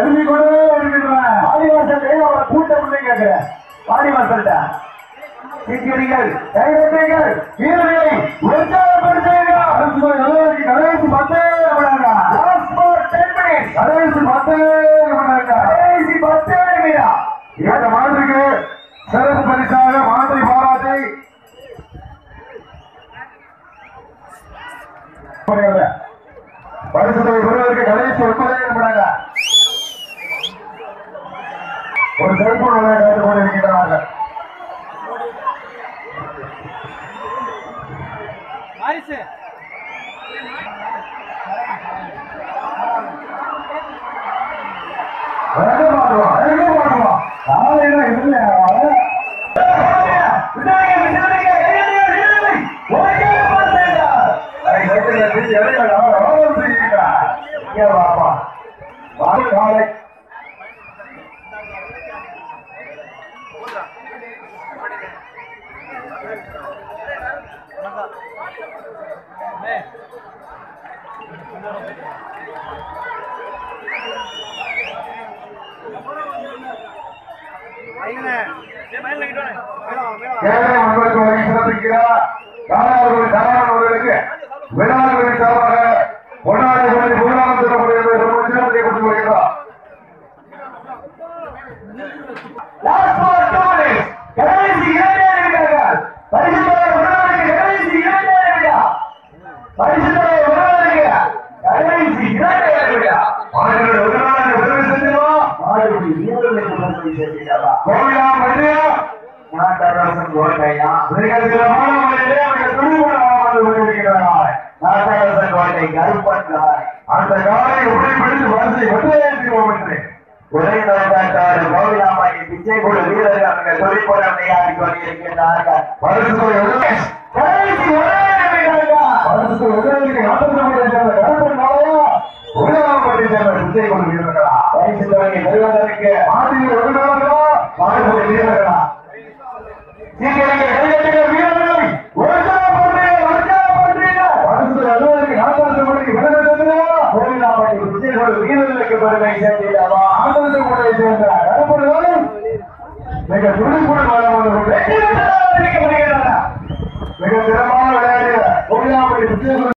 நெருங்கி கொண்டே வருகின்றன ஆதிவாசல் அவரை கூட்டம் இல்லை கேட்கிறேன் ஆதிவாசல்ட்ட சீக்கிரங்கள் கைதட்டுங்கள் வீரர்களை உற்சாகப்படுத்துங்கள் அரசு எல்லோருக்கு கடைசி பத்தே நிமிடங்க லாஸ்ட் ஃபார் 10 மினிட்ஸ் கடைசி பத்தே நிமிடங்க கடைசி பத்தே நிமிடம் இந்த மாட்டுக்கு சிறப்பு பரிசாக மாட்டை பாராட்டி பரிசு தொகை பெறுவதற்கு கடைசி ஒன்பதே நிமிடங்க ஒரு செல்போன் விளையாட்டு கொண்டிருக்கிறார்கள் வாரிசு அழகா பாடுவான் அழகா பாடுவான் காலையில இல்லை காலை ஏய் ஐயனே ஏய் மயில கிட்டோனே மேல மேல ஏழை மக்களுக்கு வழி சிறப்பிக்கிறார் காலாளர்கள் காலாளர்களுக்கு விழாக்களின் சார்பாக பொன்னாடி கொண்டு பொருளாதாரம் தரப்படுகிறது ரொம்ப சிறப்பத்தை கொண்டு வருகிறார் Last for two minutes. கடைசி இரண்டே நிமிடங்கள். பரிசு தொகை ஒருவருக்கு கடைசி இரண்டே நிமிடம். பரிசு தொகை ஒருவருக்கு கடைசி இரண்டே நிமிடம். மாடுகள் ஒருவருக்கு உதவி செஞ்சுமா? மாடுபிடி வீரர்களுக்கு உதவி செஞ்சுட்டாரா? கோவிலா மல்லியா? நாட்டரசன் கோட்டையா? நீங்கள் சில மாணவர்களே அவர்கள் துணிவுடன் வந்து கொண்டிருக்கிறார்கள். நாட்டரசன் கோட்டை கருப்பன்றார். அந்த காலை உடை பிடித்து வரிசை வெற்றியேற்றுவோம் என்று உரை நோக்காட்டார் கோவிலாமாயி பிச்சை கொடு வீரர்கள் அங்கே தொழிற்போட விளையாடி கொண்டிருக்கிறார்கள் பரிசு தொகை ஒரே- கடைசி ஒரே நிமிடம்தான். பரிசு தொகை ஒருவருக்கு நாட்டரசன் சேர்ந்த கருப்பன் மாலையா? உலகப்பட்டி சேர்ந்த பிச்சை கொடு வீரர்களா பரிசு தொகையை பெறுவதற்கு ஆதியில் வருகிறார்களா மாடுபடி வீரர்களா சீக்கிரம் கைதட்டுங்க வீரர்களை உற்சாகப்படுத்துங்க, உற்சாகப்படுத்துங்க. பரிசு அலுவலருக்கு நாட்டாளர் மணிக்கு விலக செல்லுங்க. கோவிலாம்பட்டி விஜயகுரு வீரர்களுக்கு பெருமை சேர்த்திடவா ஆனந்த கூட சேர்ந்த கருப்பொருளும் மிக துடிப்புடன் வளர்ந்து வெற்றி பெற்றதாக அறிவிக்கப்படுகிறது. மிக சிறப்பான விளையாட்டு கோவிலாம்பட்டி விஜயகுரு